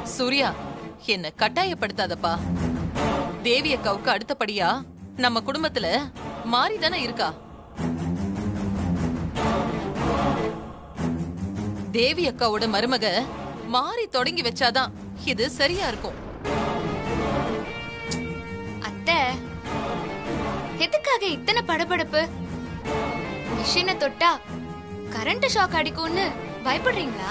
சூர்யா என்ன கட்டாயப்படுத்தாதப்பா தேவி அக்காவுக்கு அடுத்தபடியா நம்ம குடும்பத்துல மாறி தானே இருக்கா தேவி அக்காவோட மருமக மாறி தொடங்கி வச்சாதான் இது சரியா இருக்கும் அத்தை எதுக்காக இத்தனை படபடப்பு மிஷினை தொட்டா கரண்ட் ஷாக் அடிக்கும்னு பயப்படுறீங்களா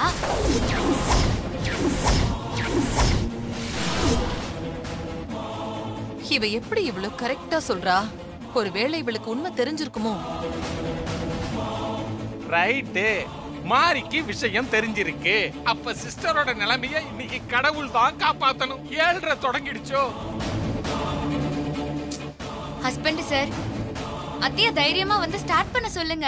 இவ எப்படி இவ்வளவு கரெக்டா சொல்றா ஒருவேளை இவளுக்கு உண்மை தெரிஞ்சிருக்குமோ ரைட்டு மாரிக்கு விஷயம் தெரிஞ்சிருக்கு அப்ப சிஸ்டரோட நிலைமைய இன்னைக்கு கடவுள் தான் காப்பாத்தணும் ஏழ்ரை தொடங்கிடுச்சோ ஹஸ்பண்ட் சார் அத்தைய தைரியமா வந்து ஸ்டார்ட் பண்ண சொல்லுங்க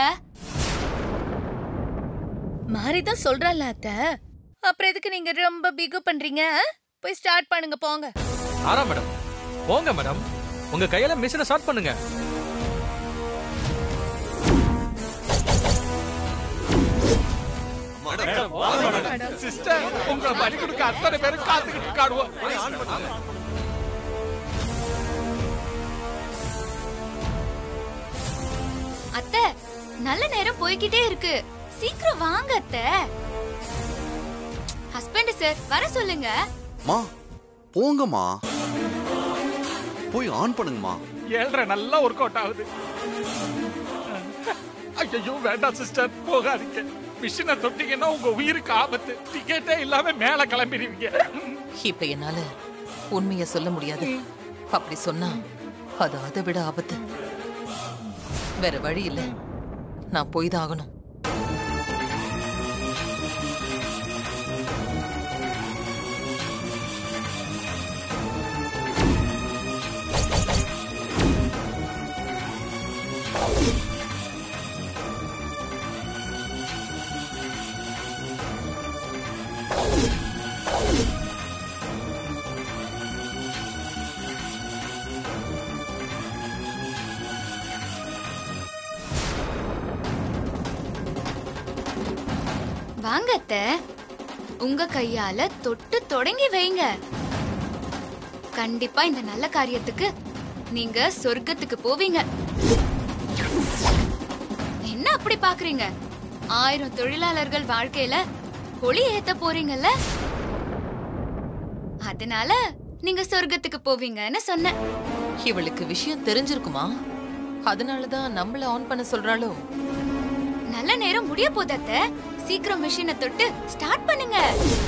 மாறிதான் சொல்றாள் அத்த அப்புறம் எதுக்கு நீங்க ரொம்ப பிகு பண்றீங்க ஆ? போய் ஸ்டார்ட் பண்ணுங்க போங்க ஆரா மேடம் போங்க மேடம் உங்க கையில மிஷினை ஸ்டார்ட் பண்ணுங்க சிஸ்டர் உங்களை பலி கொடுக்க அத்தனை பேரும் காத்துக்கிட்டு இருக்காடுவோம் அத்தை நல்ல நேரம் போய்கிட்டே இருக்கு சீக்கிரம் வாங்க அத்தை ஹஸ்பண்ட் சார் வர சொல்லுங்க மா போங்கம்மா போய் ஆன் பண்ணுங்கம்மா ஏழ்ரை நல்லா ஒர்க் அவுட் ஆகுது ஐயோ வேண்டாம் சிஸ்டர் போகாதீங்க மிஷினை தொட்டீங்கன்னா உங்க உயிருக்கு ஆபத்து டிக்கெட்டே இல்லாம மேல கிளம்பிடுவீங்க இப்ப என்னால உண்மைய சொல்ல முடியாது அப்படி சொன்னா அது அதை விட ஆபத்து வேற வழி இல்ல நான் போய் தான் ஆகணும் வாங்க அத்தை உங்க கையால தொட்டு தொடங்கி வைங்க கண்டிப்பா இந்த நல்ல காரியத்துக்கு நீங்க சொர்க்கத்துக்கு போவீங்க என்ன அப்படி பாக்குறீங்க ஆயிரம் தொழிலாளர்கள் வாழ்க்கையில ஒளி ஏத்த போறீங்கல்ல அதனால நீங்க சொர்க்கத்துக்கு போவீங்கன்னு சொன்னேன் இவளுக்கு விஷயம் தெரிஞ்சிருக்குமா அதனாலதான் நம்மள ஆன் பண்ண சொல்றாளோ நல்ல நேரம் முடிய போகுது அத்தை சீக்கிரம் மிஷினை தொட்டு ஸ்டார்ட் பண்ணுங்க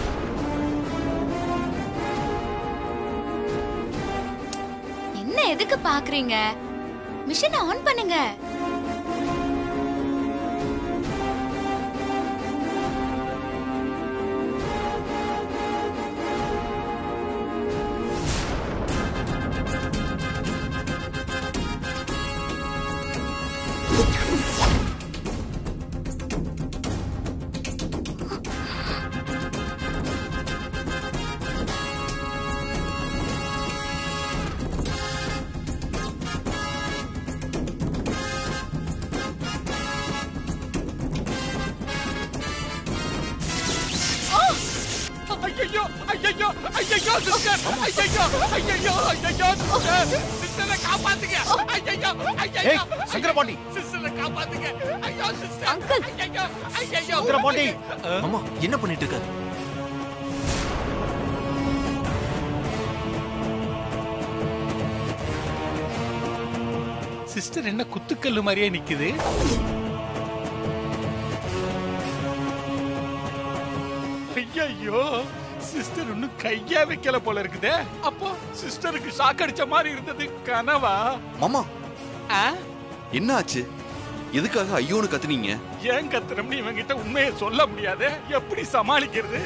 என்ன எதுக்கு பாக்குறீங்க மிஷினை ஆன் பண்ணுங்க ஐயோ ஐயோ ஐயோ சிஸ்டர் ஐயோ ஐயோ ஐயோ சிஸ்டர் சிஸ்டரை காப்பாத்துங்க ஐயோ ஐயோ ஏய், சங்கரபாண்டி. சிஸ்டரை காப்பாத்துங்க ஐயோ சிஸ்டர் அங்கிள் ஐயோ ஐயோ சங்கரபாண்டி. அம்மா என்ன பண்ணிட்டு இருக்க சிஸ்டர் என்ன குத்துக்கல்லு மாதிரியே நிக்குது ஐயோ சிஸ்டர் இன்னும் கையா வைக்கல போல இருக்குதே அப்போ சிஸ்டருக்கு ஷாக் அடிச்ச மாதிரி இருந்தது கனவா மாமா ஆ? என்ன ஆச்சு எதுக்காக ஐயோன்னு கத்துனீங்க ஏன் கத்துறோம்னு இவங்கிட்ட உண்மையை சொல்ல முடியாது எப்படி சமாளிக்கிறது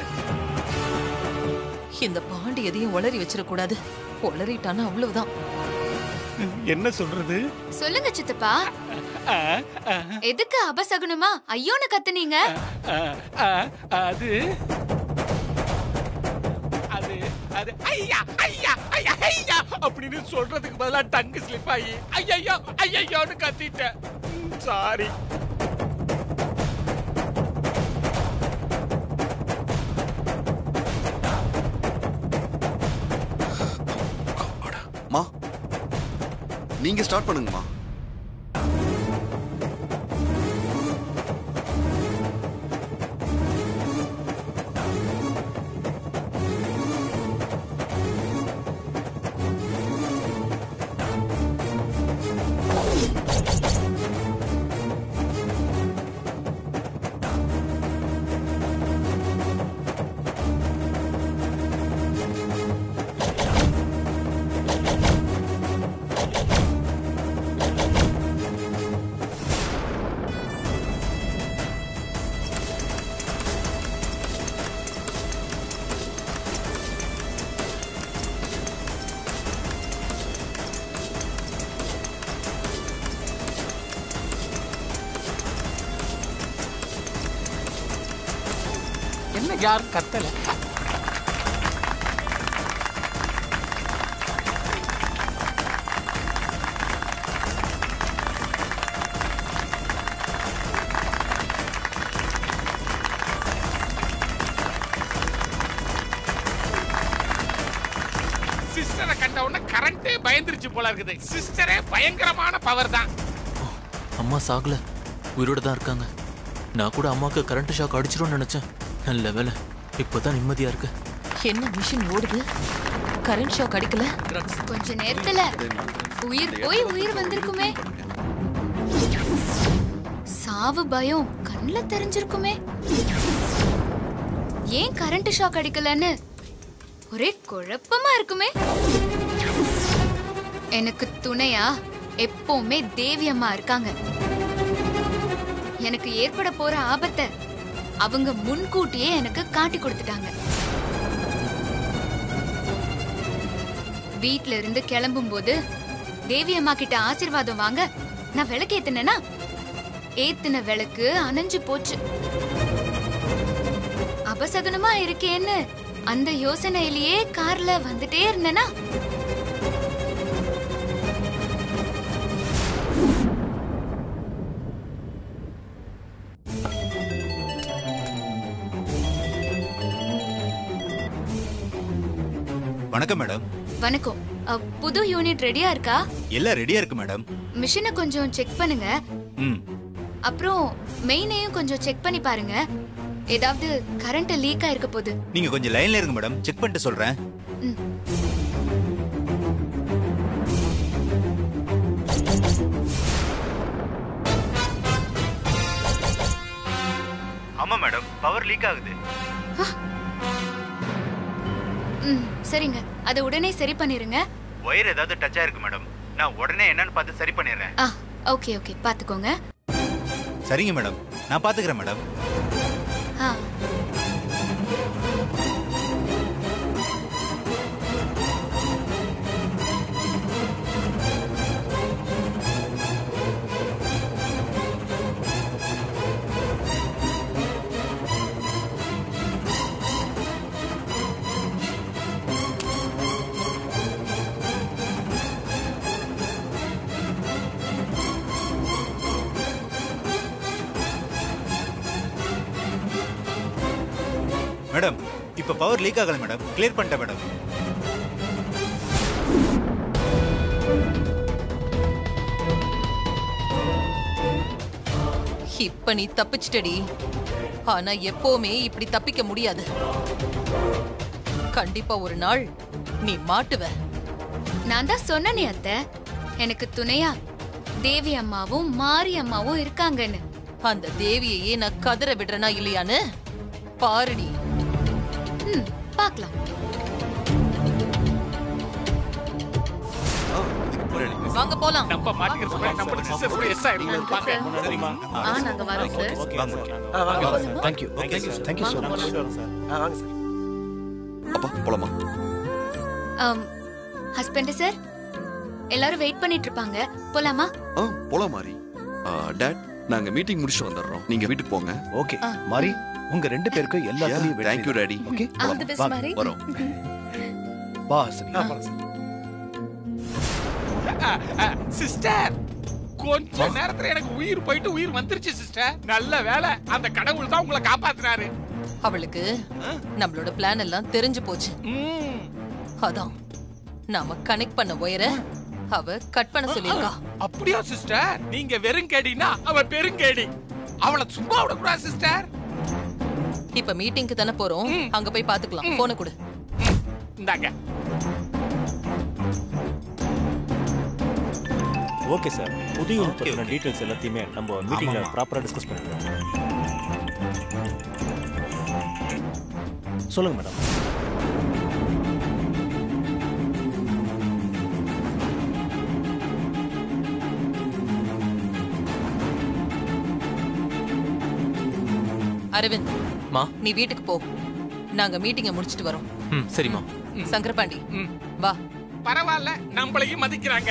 இந்த பாண்டி எதையும் உளறி வச்சிடக்கூடாது உளறிட்டானா அவ்வளவுதான் என்ன சொல்றது சொல்லுங்க சித்தப்பா ஆ, ஆ, எதுக்கு அபசகுனமா ஐயோன்னு கத்துனீங்க ஆ, ஆ, அது அது அது ஐயா ஐயா ஐயா ஐயா அப்படின்னு சொல்றதுக்கு பதிலா டங்கு ஸ்லிப் ஆகி ஐயோ ஐயோன்னு கத்திட்டேன் சாரி நீங்க ஸ்டார்ட் பண்ணுங்கம்மா என்ன யாரும் கத்தல சிஸ்டரை கண்ட உடனே கரண்டே பயந்துருச்சு போல இருக்குது சிஸ்டரே பயங்கரமான பவர் தான் அம்மா சாகல உயிரோட தான் இருக்காங்க நான் கூட அம்மாவுக்கு கரண்ட் ஷாக் அடிச்சிரும்னு நினைச்சேன் நல்ல வேலை இப்போதான் நிம்மதியா இருக்கு என்ன மிஷின் ஓடுது கரண்ட் ஷாக் அடிக்கல கொஞ்ச நேரத்துல உயிர் போய் உயிர் வந்திருக்குமே சாவு பயம் கண்ணுல தெரிஞ்சிருக்குமே ஏன் கரண்ட் ஷாக் அடிக்கலன்னு ஒரே குழப்பமா இருக்குமே எனக்கு துணையா எப்பவுமே தேவி அம்மா இருக்காங்க எனக்கு ஏற்பட போற ஆபத்தை அவங்க முன்கூட்டியே எனக்கு காட்டி கொடுத்துட்டாங்க வீட்ல இருந்து கிளம்பும் போது தேவி அம்மா கிட்ட ஆசீர்வாதம் வாங்க நான் விளக்கு ஏத்துனேனா ஏத்துன விளக்கு அணைஞ்சு போச்சு அபசகுனமா இருக்கேன்னு அந்த யோசனையிலேயே கார்ல வந்துட்டே இருந்தேனா வணக்கம் மேடம் வணக்கம் அ, புது யூனிட் ரெடியா இருக்கா எல்லாம் ரெடியா இருக்கு மேடம் மிஷினை கொஞ்சம் செக் பண்ணுங்க ம் அப்புறம் மெயினையும் கொஞ்சம் செக் பண்ணி பாருங்க ஏதாவது கரண்ட் லீக் ஆயிருக்க போகுது நீங்க கொஞ்சம் லைன்ல இருங்க மேடம் செக் பண்ணிட்டு சொல்றேன் ம். ஆமா மேடம் பவர் லீக் ஆகுது ம் சரிங்க அதை உடனே சரி பண்ணிருங்க ஒயர் ஏதாவது டச் ஆயிருக்கு மேடம் நான் உடனே என்னன்னு பார்த்து சரி பண்ணிடுறேன் ஆ ஓகே ஓகே பாத்துக்கோங்க சரிங்க மேடம் நான் பாத்துக்கிறேன் மேடம் ஆ மேடம் இப்ப பவர் லீக் ஆகல மேடம் கிளியர் பண்ணிட்டேன் மேடம் இப்ப நீ தப்பிச்சிட்டடி ஆனா எப்பவுமே இப்படி தப்பிக்க முடியாது கண்டிப்பா ஒரு நாள் நீ மாட்டுவ நான் தான் சொன்னனே அத்தை எனக்கு துணையா தேவி அம்மாவும் மாரி அம்மாவும் இருக்காங்கன்னு அந்த தேவியையே நான் கதற விடுறனா இல்லையான்னு பாருடி ம் பார்க்கலாம் ஆ, இதுக்கு பின்னாடி. வாங்க போலாம் நம்ம மாட்டிக்கிறது முன்னாடி நம்ம சிஸ்டர் கூட எஸ் ஆயிடும் பாக்க ஆ நாங்க வரோம் sir thank you thank you so much அப்பா போலாமா ஹஸ்பண்ட் சார் எல்லாரும் வெயிட் பண்ணிட்டு இருப்பாங்க போலாமா ஆ போலாம் மாறி டேட் நாங்க மீட்டிங் முடிச்சுட்டு வந்துடுறோம் நீங்க வீட்டுக்கு போங்க ஓகே மாரி உங்க ரெண்டு பேருக்கும் எல்லாத்துலயும் thank you daddy okay all the best மாதிரி வரோம் வா ஹாசினி சிஸ்டர் கொஞ்ச நேரத்துல எனக்கு உயிர் போயிட்டு உயிர் வந்துருச்சு சிஸ்டர் நல்ல வேலை அந்த கடவுள் தான் உங்களை காப்பாத்துனாரு அவளுக்கு நம்மளோட பிளான் எல்லாம் தெரிஞ்சு போச்சு ம். அதான் நாம கனெக்ட் பண்ண ஒயரை அவ கட் பண்ண சொல்லிருக்கா அப்படியா சிஸ்டர் நீங்க வெறும் கேடினா அவ பெருங்கேடி அவளை சும்மா விடக்கூடாது சிஸ்டர் இப்ப மீட்டிங்க்கு தானே போறோம் அங்க போய் பாத்துக்கலாம் போன கொடு இந்தாங்க ஓகே சார் புது யூனிட் பற்றின டீட்டெயில்ஸ் எல்லாத்தையுமே நம்ம மீட்டிங்கில் ப்ராப்பராக டிஸ்கஸ் பண்ணிக்கலாம் சொல்லுங்க மேடம் அரவிந்த் மா நீ வீட்டுக்கு போ நாங்க மீட்டிங்க முடிச்சிட்டு வரோம் ம் சரிம்மா சங்கரபாண்டி ம். வா பரவாயில்ல நம்மளையும் மதிக்கிறாங்க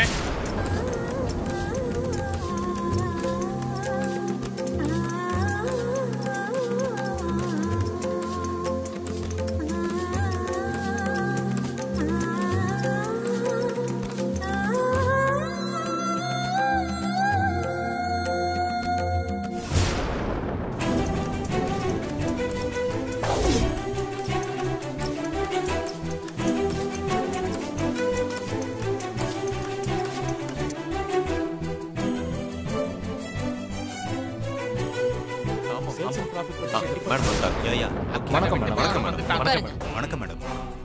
மேடம் வந்தாங்க யா யா வணக்கம் மேடம் வணக்கம் வந்துட்டாங்க. உட்காருங்க வணக்கம் மேடம்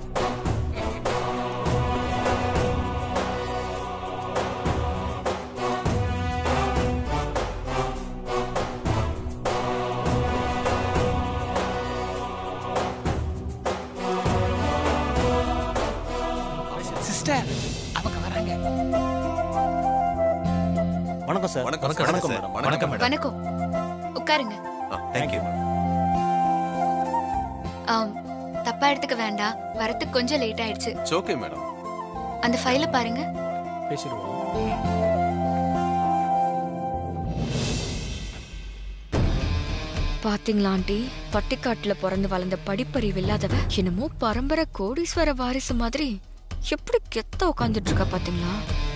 சிஸ்டர் அவங்க வராங்க வணக்கம் சார் வணக்கம் வணக்கம் வணக்கம் மேடம் வணக்கம் மேடம் வணக்கம் உட்காருங்க தேங்க்யூ ஆம், தப்பா எடுத்துக்க வேண்டாம் வரத்துக்கு கொஞ்சம் லேட் ஆயிடுச்சு ஓகே மேடம் அந்த ஃபைலை பாருங்க பேசிடுவோம் பாத்தீங்களா ஆண்டி பட்டிக்காட்டுல பிறந்து வளர்ந்த படிப்பறிவு இல்லாதவ என்னமோ பரம்பரை கோடீஸ்வர வாரிசு மாதிரி எப்படி கெத்த உட்காந்துட்டு இருக்கா பாத்தீங்களா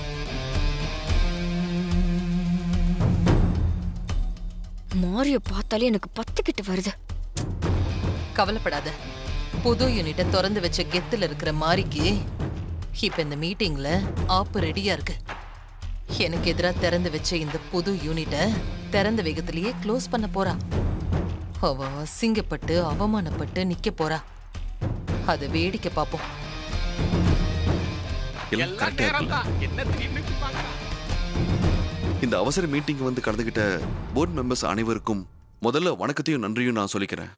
மாரிய பார்த்தாலே எனக்கு பத்துக்கிட்டு வருது கவலைப்படாத புது யூனிட்ட திறந்து வச்ச கெத்துல இருக்கிற மாரிக்கு இப்ப இந்த மீட்டிங்ல ஆப்பு ரெடியா இருக்கு எனக்கு எதிரா திறந்து வச்ச இந்த புது யூனிட்ட திறந்த வேகத்திலேயே க்ளோஸ் பண்ண போறா அவ அசிங்கப்பட்டு அவமானப்பட்டு நிக்க போறா அத வேடிக்கை பார்ப்போம் எல்லாம் எல்லாம் கரெக்டா நேரம் இருக்கு தான் என்ன திரும்பி பார்க்கறா? இந்த அவசர மீட்டிங் வந்து கலந்துகிட்ட போர்டு மெம்பர்ஸ் அனைவருக்கும் முதல்ல வணக்கத்தையும் நன்றியும் நான் சொல்லிக்கிறேன்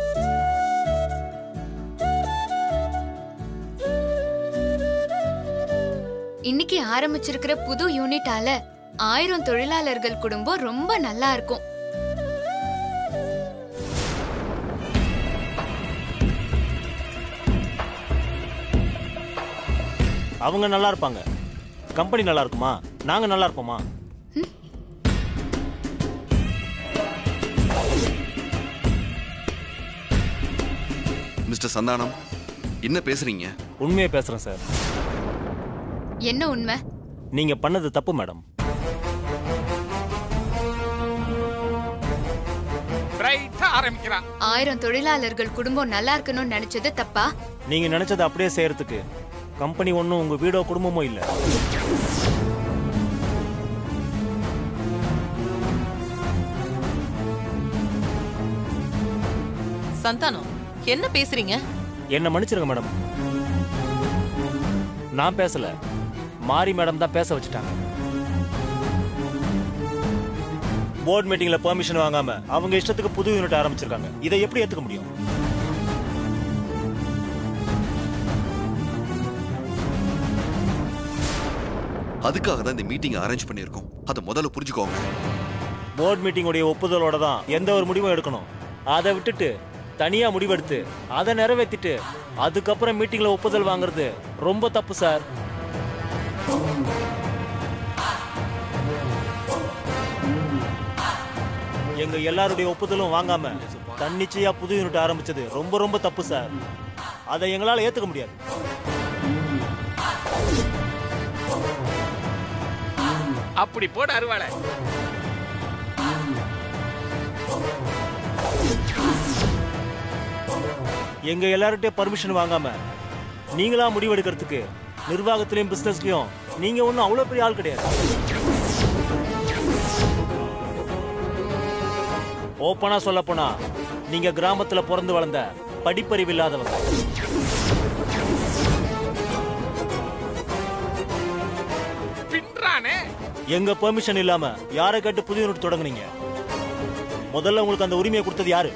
இன்னைக்கு ஆரம்பிச்சிருக்கிற புது யூனிட்டால ஆயிரம் தொழிலாளர்கள் குடும்பம் ரொம்ப நல்லா இருக்கும் அவங்க நல்லா இருப்பாங்க கம்பெனி நல்லா இருக்குமா நாங்க நல்லா இருப்போமா மிஸ்டர் சந்தானம் என்ன பேசுறீங்க உண்மையை பேசுறேன் சார் என்ன உண்மை நீங்க பண்ணது தப்பு மேடம் பிரைட்டா ஆரம்பிக்கிறான் ஆயிரம் தொழிலாளர்கள் குடும்பம் நல்லா இருக்கணும்னு நினைச்சது தப்பா நீங்க நினைச்சதை அப்படியே செய்யறதுக்கு கம்பெனி ஒன்றும் உங்க வீடோ குடும்பமோ இல்லை சந்தானம் என்ன பேசுறீங்க என்ன மன்னிச்சிருங்க மேடம் நான் பேசல மாரி மேடம் தான் பேச வச்சுட்டாங்க போர்ட் மீட்டிங்ல பெர்மிஷன் வாங்காம அவங்க இஷ்டத்துக்கு புது யூனிட் ஆரம்பிச்சிருக்காங்க இதை எப்படி ஏத்துக்க முடியும் அதுக்காக தான் இந்த மீட்டிங் அரேஞ்ச் பண்ணியிருக்கோம் அதை முதல்ல புரிஞ்சுக்கோங்க போர்ட் மீட்டிங்குடைய ஒப்புதலோட தான் எந்த ஒரு முடிவும் எடுக்கணும் அதை விட்டுட்டு தனியா முடிவெடுத்து அதை நிறைவேற்றிட்டு அதுக்கப்புறம் மீட்டிங்ல ஒப்புதல் வாங்குறது ரொம்ப தப்பு சார் எங்க எல்லாருடைய ஒப்புதலும் வாங்காம தன்னிச்சையா புது யூனிட் ஆரம்பிச்சது ரொம்ப ரொம்ப தப்பு சார் அதை எங்களால ஏத்துக்க முடியாது அப்படி போட அருவாளை எங்க எல்லார்கிட்டயும் பர்மிஷன் வாங்காம நீங்களா முடிவெடுக்கிறதுக்கு நிர்வாகத்திலையும் பிசினஸ்லயும் நீங்க ஒன்றும் அவ்வளோ பெரிய ஆள் கிடையாது ஓப்பனா சொல்ல போனா நீங்க கிராமத்துல பிறந்து வளர்ந்த படிப்பறிவு இல்லாதவங்க பின்றானே எங்க பெர்மிஷன் இல்லாம யாரை கேட்டு புதிய யூனிட் தொடங்குனீங்க முதல்ல உங்களுக்கு அந்த உரிமையை கொடுத்தது யாரு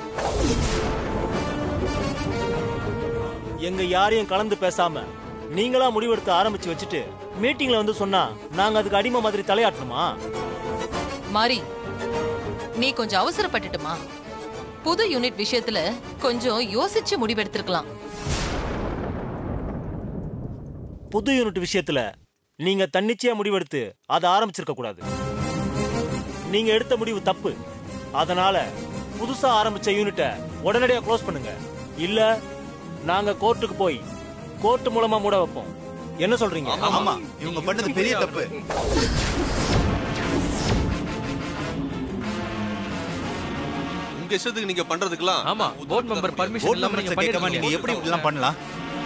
எங்க யாரையும் கலந்து பேசாம நீங்களா முடிவெடுத்து ஆரம்பிச்சு வச்சுட்டு மீட்டிங்ல வந்து சொன்னா நாங்க அதுக்கு அடிமை மாதிரி தலையாட்டணுமா மாறி நீ கொஞ்சம் அவசரப்பட்டுட்டுமா புது யூனிட் விஷயத்துல கொஞ்சம் யோசிச்சு முடிவெடுத்திருக்கலாம் புது யூனிட் விஷயத்துல நீங்க தன்னிச்சையா முடிவெடுத்து அதை ஆரம்பிச்சிருக்க கூடாது நீங்க எடுத்த முடிவு தப்பு அதனால புதுசா ஆரம்பிச்ச யூனிட்டை உடனடியா க்ளோஸ் பண்ணுங்க இல்ல நாங்க கோர்ட்டுக்கு போய் கோர்ட் மூலமா மூட வைப்போம் என்ன சொல்றீங்க ஆமா இவங்க பண்ணது பெரிய தப்பு உங்க இஷ்டத்துக்கு நீங்க பண்றதுக்கெல்லாம் ஆமா போர்ட் மெம்பர் பர்மிஷன் போர்ட் இல்லாம மெம்பர்ஸ் நீங்க கேட்காம நீங்க பண்ணிருக்கீங்க. எப்படி இப்படிலாம் பண்ணலாம்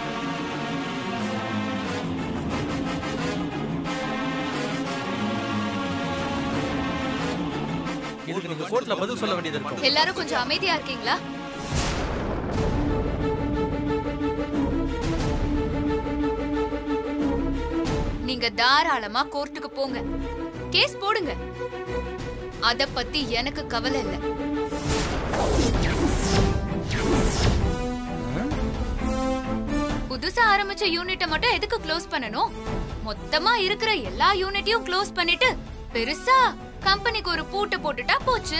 இதுக்கு நீங்க கோர்ட்ல பதில் சொல்ல வேண்டியது இருக்கும் எல்லாரும் கொஞ்சம் அமைதியா இருக்கீங்களா நீங்க தாராளமா கோர்ட்டுக்கு போங்க கேஸ் போடுங்க அத பத்தி எனக்கு கவலை இல்ல புதுசா ஆரம்பிச்ச யூனிட்டை மட்டும் எதுக்கு க்ளோஸ் பண்ணணும் மொத்தமா இருக்கிற எல்லா யூனிட்டையும் க்ளோஸ் பண்ணிட்டு பெருசா கம்பெனிக்கு ஒரு பூட்டு போட்டுட்டா போச்சு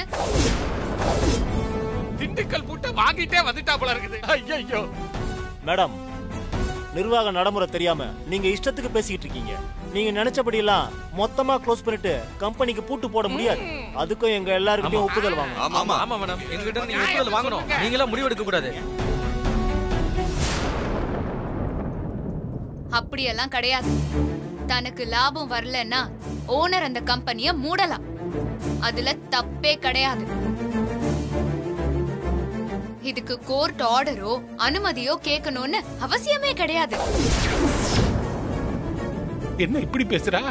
திண்டுக்கல் பூட்டை வாங்கிட்டே வந்துட்டா போல இருக்குது ஐயோ மேடம் நிர்வாக நடைமுறை தெரியாம நீங்க இஷ்டத்துக்கு பேசிக்கிட்டு இருக்கீங்க நீங்க நினைச்சபடி எல்லாம் மொத்தமா க்ளோஸ் பண்ணிட்டு கம்பெனிக்கு பூட்டு போட முடியாது அதுக்கும் எங்க எல்லாருக்கிட்டையும் ஒப்புதல் வாங்க ஆமா ஆமா மேடம் எங்ககிட்ட நீங்க ஒப்புதல் வாங்கணும் நீங்களா முடிவெடுக்க கூடாது அப்படியெல்லாம் கிடையாது தனக்கு லாபம் வரலன்னா ஓனர் அந்த கம்பெனிய மூடலாம் அதுல தப்பே கிடையாது இதுக்கு கோர்ட் ஆர்டரோ அனுமதியோ கேட்கணும்னு அவசியமே கிடையாது என்ன இப்படி பேசுறா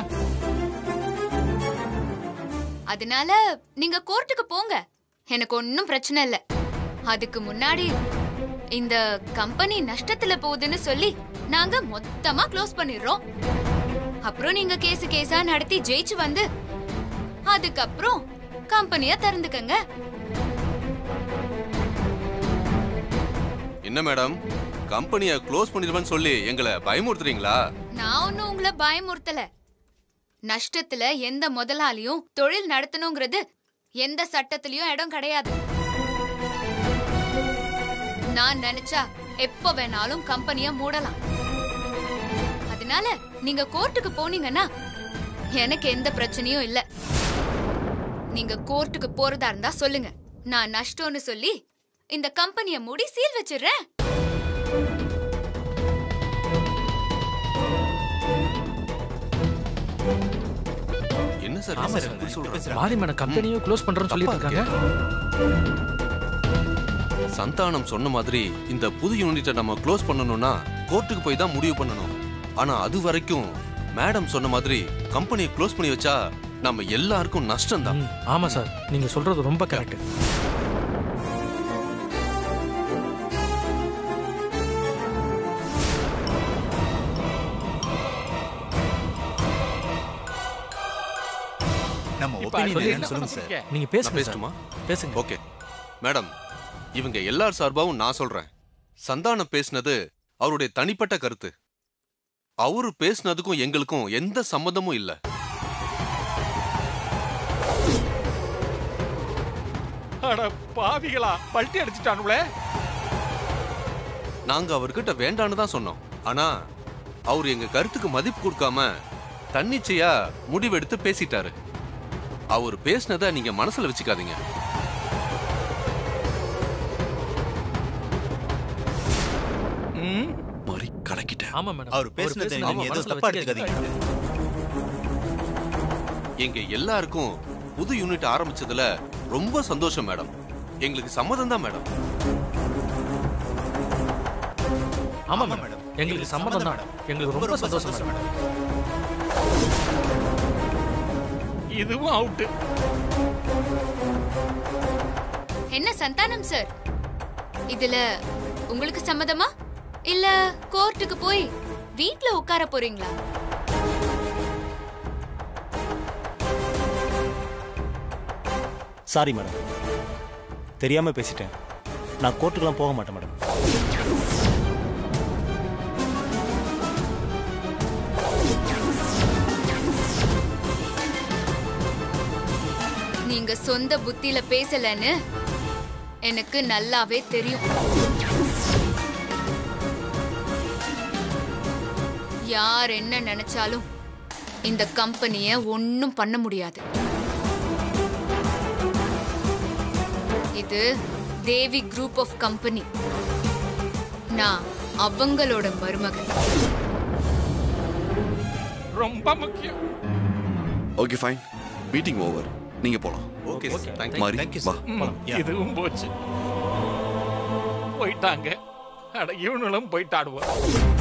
அதனால நீங்க கோர்ட்டுக்கு போங்க எனக்கு ஒன்னும் பிரச்சனை இல்ல அதுக்கு முன்னாடி இந்த கம்பெனி நஷ்டத்துல போகுதுன்னு சொல்லி நாங்க மொத்தமா க்ளோஸ் பண்ணிடுறோம் அப்புறம் நீங்க கேஸ் கேஸா நடத்தி ஜெயிச்சு வந்து அதுக்கப்புறம் கம்பெனிய திறந்துக்கங்க என்ன மேடம் கம்பெனியை க்ளோஸ் பண்ணிடுவேன்னு சொல்லி எங்களை பயமுறுத்துறீங்களா நான் ஒன்னும் உங்களை பயமுறுத்தல நஷ்டத்துல எந்த முதலாளியும் தொழில் நடத்தணுங்கிறது எந்த சட்டத்திலயும் இடம் கிடையாது நான் நினைச்சா எப்ப வேணாலும் கம்பெனிய மூடலாம் அதனால நீங்க கோர்ட்டுக்கு போனீங்கன்னா எனக்கு எந்த பிரச்சனையும் இல்ல நீங்க கோர்ட்டுக்கு போறதா இருந்தா சொல்லுங்க நான் நஷ்டம்னு சொல்லி இந்த கம்பெனிய மூடி சீல் வச்சிடுறேன் என்ன சார் ஆமா பேசுறீங்க? சார் இப்படி சொல்றாங்க? மாறி மேடம் கம்பெனியும் க்ளோஸ் பண்றோம்னு சொல்லிட்டு இருக்காங்க சந்தானம் சொன்ன மாதிரி இந்த புது யூனிட்டை நம்ம க்ளோஸ் பண்ணணும்னா கோர்ட்டுக்கு போய் தான் முடிவு பண்ணணும் ஆனா அது வரைக்கும் மேடம் சொன்ன மாதிரி கம்பெனியை க்ளோஸ் பண்ணி வச்சா நம்ம எல்லாருக்கும் நஷ்டம் தான் ம், ஆமா சார் நீங்க சொல்றது ரொம்ப கரெக்ட் நம்ம இப்ப ஒப்பீனியன் சொல்லி என்னன்னு என்ன சொல்லுங்க பண்ண சார் போறீங்க? நீங்க நான் பேசுங்க சார் பேசட்டுமா பேசுங்க ஓகே மேடம் இவங்க எல்லார் சார்பாவும் நான் சொல்றேன் சந்தானம் பேசினது அவருடைய தனிப்பட்ட கருத்து அவரு பேசினதுக்கும் எங்களுக்கும் எந்த சம்மந்தமும் இல்ல அட பாவிகளா பல்ட்டி அடிச்சிட்டானுங்களே நாங்க அவர்கிட்ட வேண்டான்னு தான் சொன்னோம் ஆனா அவர் எங்க கருத்துக்கு மதிப்பு கொடுக்காம தன்னிச்சையா முடிவெடுத்து பேசிட்டாரு அவர் பேசினதை நீங்க மனசுல வச்சுக்காதீங்க ம் மாறி கலக்கிட்டேன் ஆமா மேடம் அவர் பேசுனதை நீங்க எதுவும் தப்பா எடுத்துக்காதீங்க எங்க எல்லாருக்கும் புது யூனிட் ஆரம்பிச்சதுல ரொம்ப சந்தோஷம் மேடம் எங்களுக்கு சம்மதம் தான் மேடம் ஆமா மேடம் எங்களுக்கு சம்மதம் தான் எங்களுக்கு ரொம்ப சந்தோஷம் மேடம் இதுவும் அவுட்டு என்ன சந்தானம் சார் இதுல உங்களுக்கு சம்மதமா இல்ல கோர்ட்டுக்கு போய் வீட்ல உட்கார போறீங்களா சாரி மேடம் தெரியாம பேசிட்டேன் நான் கோர்ட்டுக்கெல்லாம் போக மாட்டேன் மேடம் நீங்க சொந்த புத்தியில பேசலன்னு எனக்கு நல்லாவே தெரியும் யார் என்ன நினைச்சாலும் இந்த கம்பெனிய ஒன்னும் பண்ண முடியாது இது தேவி குரூப் ஆஃப் கம்பெனி நான் அவங்களோட மருமகன் ரொம்ப முக்கியம் ஓகே ஃபைன் மீட்டிங் ஓவர் நீங்க போலாம் ஓகே சார் தேங்க்யூ மாறி தேங்க்யூ வா சார் ம், இதுவும் போச்சு போயிட்டாங்க அட இவனும் போயிட்டாடுவோம்